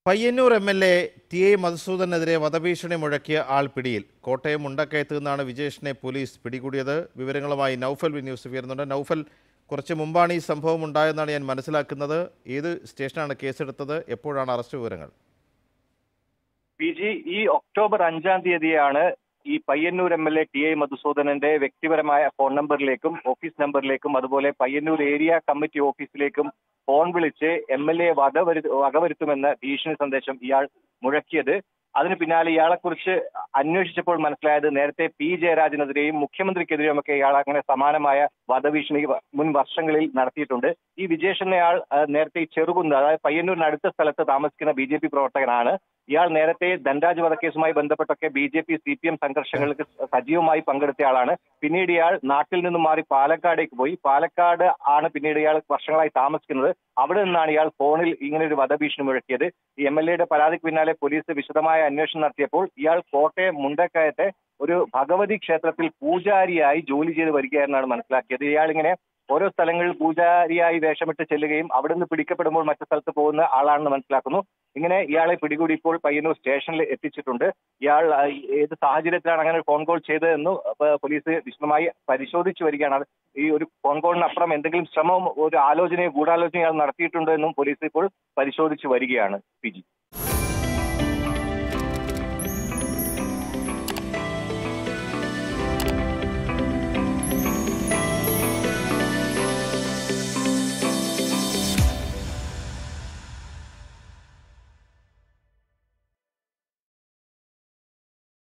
Payyanur M L A T A മധുസൂദനെതിരെ വധഭീഷണി മുഴക്കിയ ആൾ പിടിയിൽ കോട്ടയം മുണ്ടക്കയത്ത് നിന്നാണ് വിജേഷിനെ പോലീസ് പിടികൂടിയത് വിവരങ്ങളുമായി നൗഫൽ വി ന്യൂസ് ഉയരുന്നുണ്ട് നൗഫൽ കുറച്ച് മുമ്പാണ് ഈ സംഭവം ഉണ്ടായെന്നാണ് ഞാൻ മനസ്സിലാക്കുന്നത് ഏത് സ്റ്റേഷനാണ് കേസെടുത്തത് എപ്പോഴാണ് അറസ്റ്റ് വിവരങ്ങൾ പി ജി ഈ ഒക്ടോബർ അഞ്ചാം തീയതിയാണ് ഈ Payyanur M L A T I മധുസൂദനന്റെ വ്യക്തിപരമായ ഫോൺ നമ്പറിലേക്കും ഓഫീസ് നമ്പറിലേക്കും അതുപോലെ പയ്യന്നൂർ ഏരിയ കമ്മിറ്റി ഓഫീസിലേക്കും ഫോൺ വിളിച്ച് എം എൽ എ വകവരു വകവരുത്തുമെന്ന ഭീഷണി സന്ദേശം ഇയാൾ മുഴക്കിയത് അതിന് പിന്നാലെ ഇയാളെക്കുറിച്ച് അന്വേഷിച്ചപ്പോൾ മനസ്സിലായത് നേരത്തെ പി ജയരാജനെതിരെയും മുഖ്യമന്ത്രിക്കെതിരെയും ഒക്കെ ഇയാൾ അങ്ങനെ സമാനമായ വധഭീഷണി മുൻ വർഷങ്ങളിൽ നടത്തിയിട്ടുണ്ട് ഈ വിജേഷ് എന്നയാൾ ആ, നേരത്തെ ഈ ചെറുകുന്ന് അതായത് പയ്യന്നൂരിന് അടുത്ത സ്ഥലത്ത് താമസിക്കുന്ന ബി ജെ പി പ്രവർത്തകനാണ് ഇയാൾ നേരത്തെ ധൻരാജ് വധക്കേസുമായി ബന്ധപ്പെട്ടൊക്കെ B J P C P M സംഘർഷങ്ങൾക്ക് സജീവമായി പങ്കെടുത്തയാളാണ് പിന്നീട് ഇയാൾ നാട്ടിൽ നിന്നും മാറി പാലക്കാടേക്ക് പോയി പാലക്കാട് ആണ് പിന്നീട് ഇയാൾ വർഷങ്ങളായി താമസിക്കുന്നത് അവിടെ നിന്നാണ് ഇയാൾ ഫോണിൽ ഇങ്ങനെ ഒരു വധഭീഷണി മുഴക്കിയത് ഈ എം എൽ എയുടെ പരാതിക്ക് പിന്നാലെ പോലീസ് വിശദമായ അന്വേഷണം നടത്തിയപ്പോൾ ഇയാൾ കോട്ടയം മുണ്ടക്കയത്തെ ഒരു ഭഗവതി ക്ഷേത്രത്തിൽ പൂജാരിയായി ജോലി ചെയ്ത് വരികയാണെന്നാണ് മനസ്സിലാക്കിയത് ഇയാൾ ഇങ്ങനെ ഓരോ സ്ഥലങ്ങളിൽ പൂജാരിയായി വേഷമിട്ട് ചെല്ലുകയും അവിടെ നിന്ന് പിടിക്കപ്പെടുമ്പോൾ മറ്റു സ്ഥലത്ത് പോകുന്ന ആളാണെന്ന് മനസ്സിലാക്കുന്നു ഇങ്ങനെ ഇയാളെ പിടികൂടി ഇപ്പോൾ പയ്യന്നൂർ സ്റ്റേഷനിൽ എത്തിച്ചിട്ടുണ്ട് ഇയാൾ ആ, ഏത് സാഹചര്യത്തിലാണ് അങ്ങനെ ഒരു ഫോൺ കോൾ ചെയ്തതെന്നും അഹ് പോലീസ് വിശദമായി പരിശോധിച്ചു വരികയാണ് അത് ഈ ഒരു ഫോൺ കോളിനപ്പുറം എന്തെങ്കിലും ശ്രമവും ഒരു ആലോചനയോ ഗൂഢാലോചനയോ ഇയാൾ നടത്തിയിട്ടുണ്ടോ എന്നും പോലീസ് ഇപ്പോൾ പരിശോധിച്ചു വരികയാണ് പി ജി